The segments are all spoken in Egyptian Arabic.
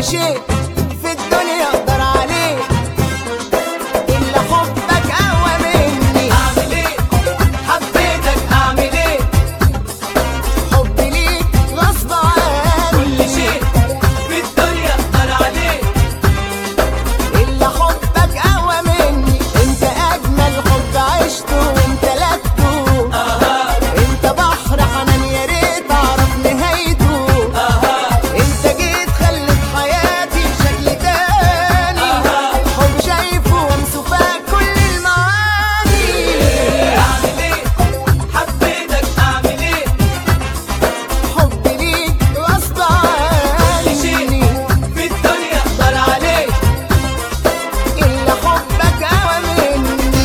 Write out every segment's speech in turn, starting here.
كل شيء في الدنيا اقدر عليه الا حبك اقوى مني اعمل ايه حبيتك اعمل ايه حبي ليك غصب كل عني شيء في الدنيا اقدر عليه الا حبك اقوى مني انت اجمل حب عشته وامتلكته اها انت بحر حنان يا ريت اعرف نهايته اها انت جيت خلت حياتي شكل تاني حب شايفه ومسوفاك كل المعاني اعمل ايه حبيتك اعمل ايه حبي ليك غصب كل شيء عني في الدنيا اقدر عليه الا حبك اقوى مني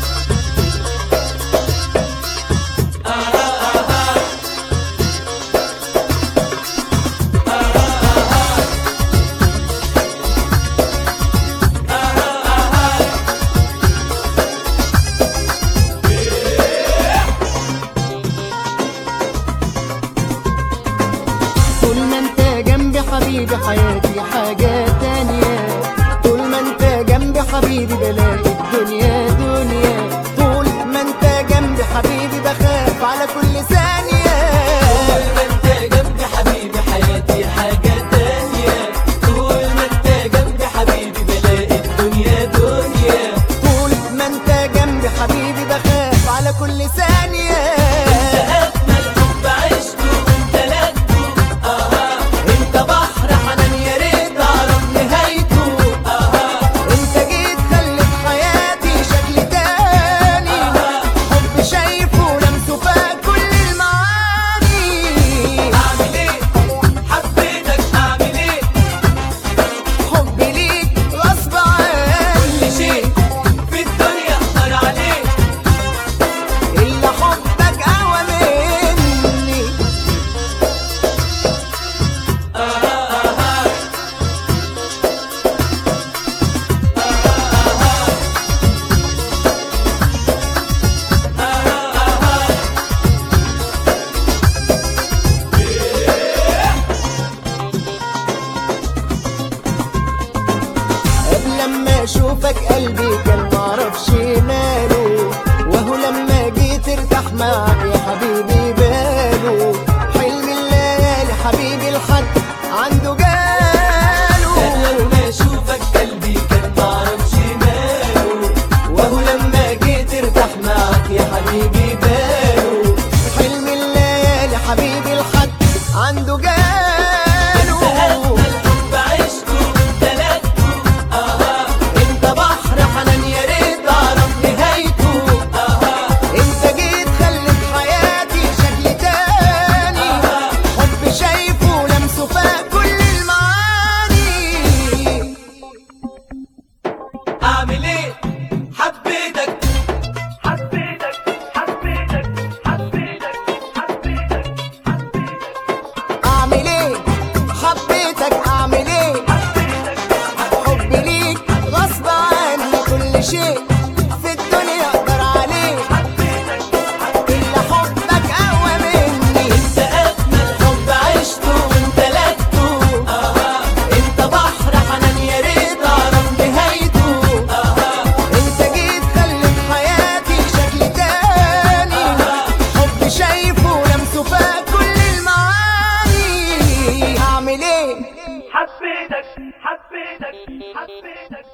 طول ما انت جنبي حبيبي حياتي حاجة تانية طول ما انت جنبي حبيبي بلاقي الدنيا دنيا طول ما انت جنبي حبيبي بخاف على كل ثانية طول ما انت جنبي حبيبي حياتي حاجة تانية طول ما انت جنبي حبيبي بلاقي الدنيا دنيا طول ما انت جنبي حبيبي بخاف على كل ثانية أجمل حب عشته وامتلكته أها أنت بحر حنان يا ريت أعرف نهايته أها انت جيت خلت حياتي شكل تاني حب شايفه لمسه فاق كل المعاني أعمل إيه حبيتك أعمل إيه حبي ليك غصب كل شيء عني في الدنيا أقدر عليه إلا حبك أقوى مني قبل لما أشوفك قلبي كان معرفش ماله وهو لما جيت ارتاح معك يا حبيبي باله حلم الليالي حبيبي الحد عنده جاله لما أشوفك قلبي كان معرفش ماله وهو لما جيت ارتاح معاك يا حبيبي باله حلم الليالي حبيبي الحد عنده جاله أجمل حب عشته وامتلكته أها أنت بحر حنان يا ريت أعرف نهايته أها انت جيت خلت حياتي شكل تاني حب شايفه لمسه فاق كل المعاني أعمل إيه حبيتك حبيتك حبيتك حبيتك حبيتك حبيتك اعمل ايه حبيتك اعمل ايه حبي ليك غصب عني كل شيء في الدنيا اقدر عليه الا حبك اقوى مني أنت أجمل حب عشته وامتلكته أها أنت بحر حنان يا ريت أعرف نهايته أها انت جيت خلت حياتي شكل تاني حب شايفه لمسه فاق كل المعاني اعمل ايه حبيتك حبيتك حبيتك